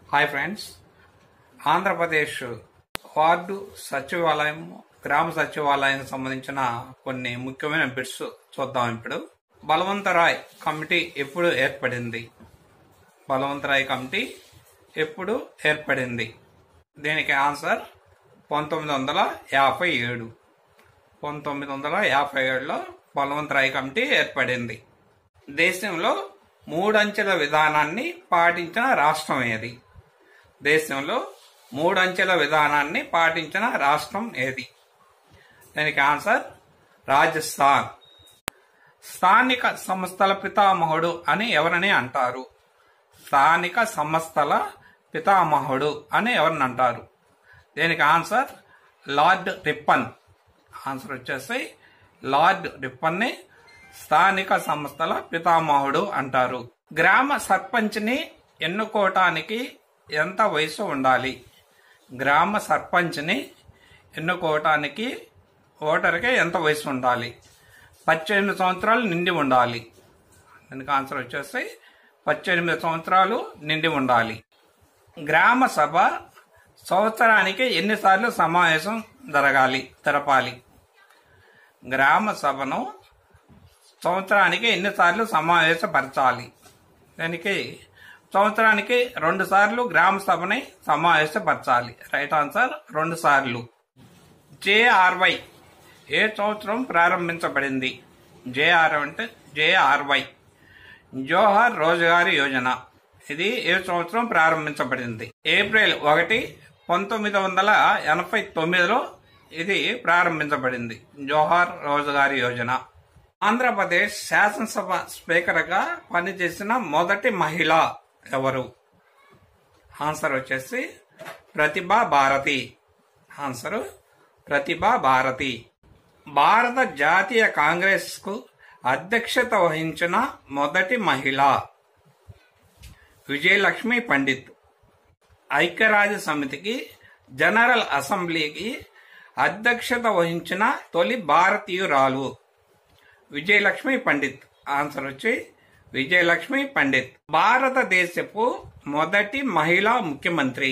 hi friends Andhra Pradesh ward సచివాలయం గ్రామ సచివాలయం సంబంధించిన కొన్ని ముఖ్యమైన బిట్స్ చూద్దాం ఇప్పుడు బలవంతరాయ్ కమిటీ ఎప్పుడు ఏర్పడింది బలవంతరాయ్ కమిటీ ఎప్పుడు ఏర్పడింది దీనికి ఆన్సర్ పంతొమ్మిది వందల యాభై ఏడు పంతొమ్మిది వందల యాభై ఏడులో బలవంతరాయ్ కమిటీ ఏర్పడింది దేశంలో మూడంచెల విధానాన్ని పాటించిన రాష్ట్రం ఏది దేశంలో మూడంచెల విధానాన్ని పాటించిన రాష్ట్రం ఏది దానికి ఆన్సర్ రాజస్థాన్ స్థానిక సంస్థల పితామహుడు అని ఎవరని అంటారు స్థానిక సంస్థల పితామహుడు అని ఎవరిని అంటారు దీనికి ఆన్సర్ లార్డ్ రిప్పన్ ఆన్సర్ వచ్చేసి లార్డ్ రిప్పన్ని స్థానిక సంస్థల పితామహుడు అంటారు గ్రామ సర్పంచ్ని ఎన్నుకోవటానికి ఎంత వయసు ఉండాలి గ్రామ సర్పంచ్ని ఎన్నుకోవటానికి ఓటర్కి ఎంత వయసు ఉండాలి పద్దెనిమిది సంవత్సరాలు నిండి ఉండాలి దానికి ఆన్సర్ వచ్చేసి పద్దెనిమిది సంవత్సరాలు నిండి ఉండాలి గ్రామ సభ సంవత్సరానికి ఎన్నిసార్లు సమావేశం జరగాలి జరపాలి గ్రామ సభను సంవత్సరానికి ఎన్నిసార్లు సమావేశపరచాలి దానికి సంవత్సరానికి రెండు సార్లు గ్రామ సభని సమావేశపరచాలి రైట్ ఆన్సర్ రెండు సార్లు జేఆర్వై ఏ సంవత్సరం ప్రారంభించబడింది జేఆర్ అంటే జేఆర్వై జోహర్ రోజ్గార్ యోజన ఇది ఏ సంవత్సరం ప్రారంభించబడింది ఏప్రిల్ ఒకటి పంతొమ్మిది వందల ఎనభై తొమ్మిదిలో ఇది ప్రారంభించబడింది జోహార్ రోజ్గార్ యోజన ఆంధ్రప్రదేశ్ శాసనసభ స్పీకర్గా పనిచేసిన మొదటి మహిళ ఎవరు ఆన్సర్ వచ్చేసి ప్రతిభా భారతి ఆన్సర్ ప్రతిభా భారతి భారత జాతీయ కాంగ్రెస్ కు అధ్యక్షత వహించిన మొదటి మహిళ విజయలక్ష్మి పండిత్ ఐక్యరాజ్య సమితికి జనరల్ అసెంబ్లీకి అధ్యక్షత వహించిన తొలి భారతీయురాలు విజయలక్ష్మి పండిత్ ఆన్సర్ వచ్చి విజయలక్ష్మి పండిత్ భారతదేశపు మొదటి మహిళా ముఖ్యమంత్రి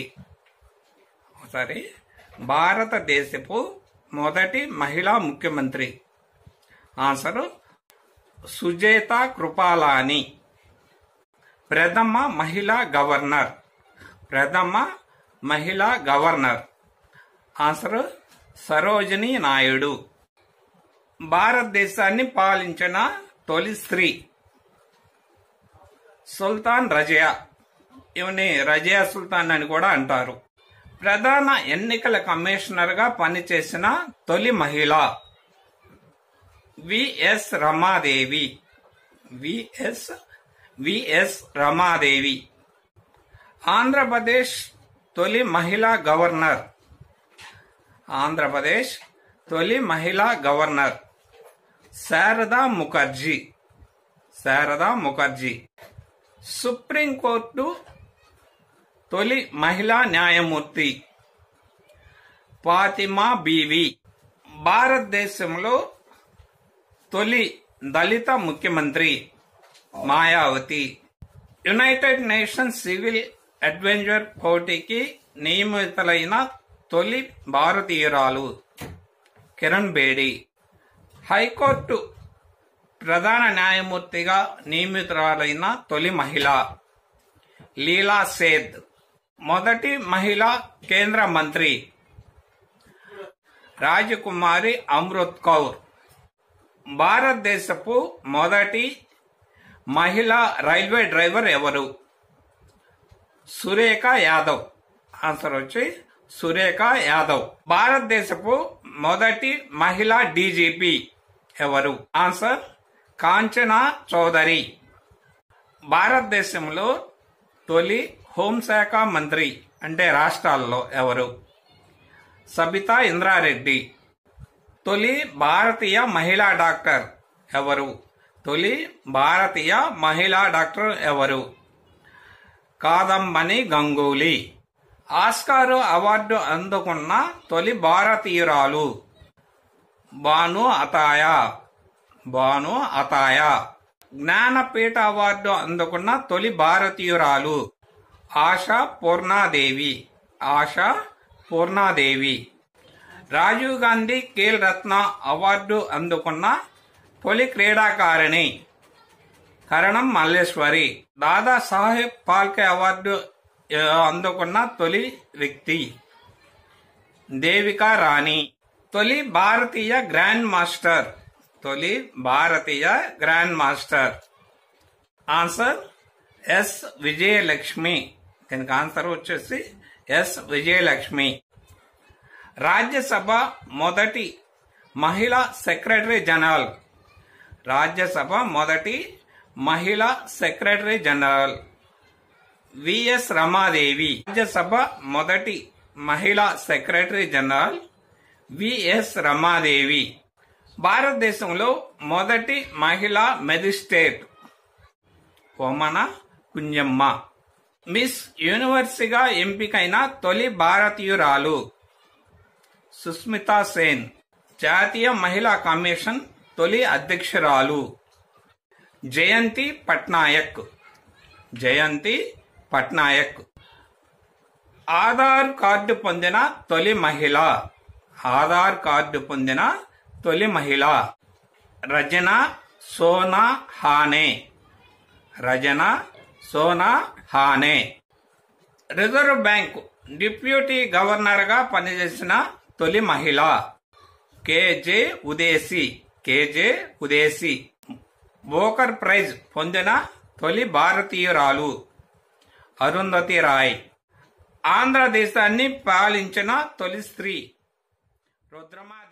ఒకసారి భారతదేశపు మొదటి మహిళా ముఖ్యమంత్రి ఆన్సర్ సుజేత కృపాలాని ప్రథమ మహిళా గవర్నర్ ప్రథమ మహిళా గవర్నర్ ఆన్సర్ సరోజిని నాయుడు భారతదేశాన్ని పాలించిన తొలి స్త్రీ సుల్తాన్ రజియా ఇవని రజియా సుల్తాన్ అని కూడా అంటారు ప్రధాన ఎన్నికల కమిషనర్ గా పనిచేసిన తొలి మహిళ VS Ramadevi VS VS Ramadevi Andhra Pradesh తొలి మహిళా గవర్నర్ ఆంధ్రప్రదేశ్ తొలి మహిళా గవర్నర్ శారదా ముఖర్జీ శారదా ముఖర్జీ సుప్రీంకోర్టు తొలి మహిళా న్యాయమూర్తి ఫాతిమా బీవి భారతదేశంలో తొలి దళిత ముఖ్యమంత్రి Mayawati United Nations civil adventure పోటీకి నియమితులైన తొలి భారతీయురాలు కిరణ్ బేడి హైకోర్టు ప్రధాన న్యాయమూర్తిగా నియమితురాలైన తొలి మహిళ లీలా సేద్ మొదటి మహిళా కేంద్ర మంత్రి రాజకుమారి అమృత్ కౌర్ భారతదేశపు మొదటి మహిళా రైల్వే డ్రైవర్ ఎవరు సురేఖ యాదవ్ ఆన్సర్ వచ్చి సురేఖ యాదవ్ భారతదేశపు మొదటి మహిళా డీజీపీ ఎవరు ఆన్సర్ కాంచనా చౌదరి భారతదేశంలో తొలి హోంశాఖ మంత్రి అంటే రాష్ట్రాల్లో ఎవరు సబితా ఇంద్రారెడ్డి తొలి భారతీయ మహిళా డాక్టర్ ఎవరు తొలి భారతీయ మహిళా డాక్టర్ ఎవరు కాదంబని గంగూలీ ఆస్కారు అవార్డు అందుకున్న తొలి భారతీయురాలు బాను అతాయా బాను అతాయా జ్ఞానపీఠ అవార్డు అందుకున్న తొలి భారతీయురాలు ఆశా పూర్ణాదేవి ఆశా పూర్ణాదేవి రాజీవ్ గాంధీ ఖేల్ రత్న అవార్డు అందుకున్న తొలి క్రీడాకారిణి కరణం మల్లేశ్వరి దాదా సాహెబ్ పాల్కే అవార్డు ఆ, అందుకున్న తొలి వ్యక్తి దేవికా రాణి తొలి భారతీయ గ్రాండ్ మాస్టర్ తొలి భారతీయ grand master answer S Vijayalakshmi దీనికి ఆన్సర్ వచ్చేసి ఎస్ విజయలక్ష్మి రాజ్యసభ మొదటి మహిళా సెక్రటరీ జనరల్ రాజ్యసభ మొదటి మహిళా secretary general VS Ramadevi Rajya Sabha మొదటి మహిళా సెక్రటరీ జనరల్ విఎస్ రమాదేవి భారతదేశంలో మొదటి మహిళా మెజిస్ట్రేట్ ఒమన కుంజమ్మ మిస్ యూనివర్సిగా ఎంపికైన తొలి భారతీయురాలు సుస్మితా సేన్ జాతీయ మహిళా కమిషన్ తొలి అధ్యక్షురాలు జయంతి పట్నాయక్ జయంతి పట్నాయక్ ఆధార్ కార్డు పొందిన తొలి మహిళ ఆధార్ కార్డు పొందిన తొలి మహిళ Rajana Sona Hane Rajana Sona Hane reserve bank deputy గవర్నర్గా పనిచేసిన తొలి మహిళ KJ Udeshi KJ Udeshi Booker prize పొందిన తొలి భారతీయురాలు అరుంధతి రాయ్ ఆంధ్రదేశాన్ని పాలించిన తొలి స్త్రీ రుద్రమా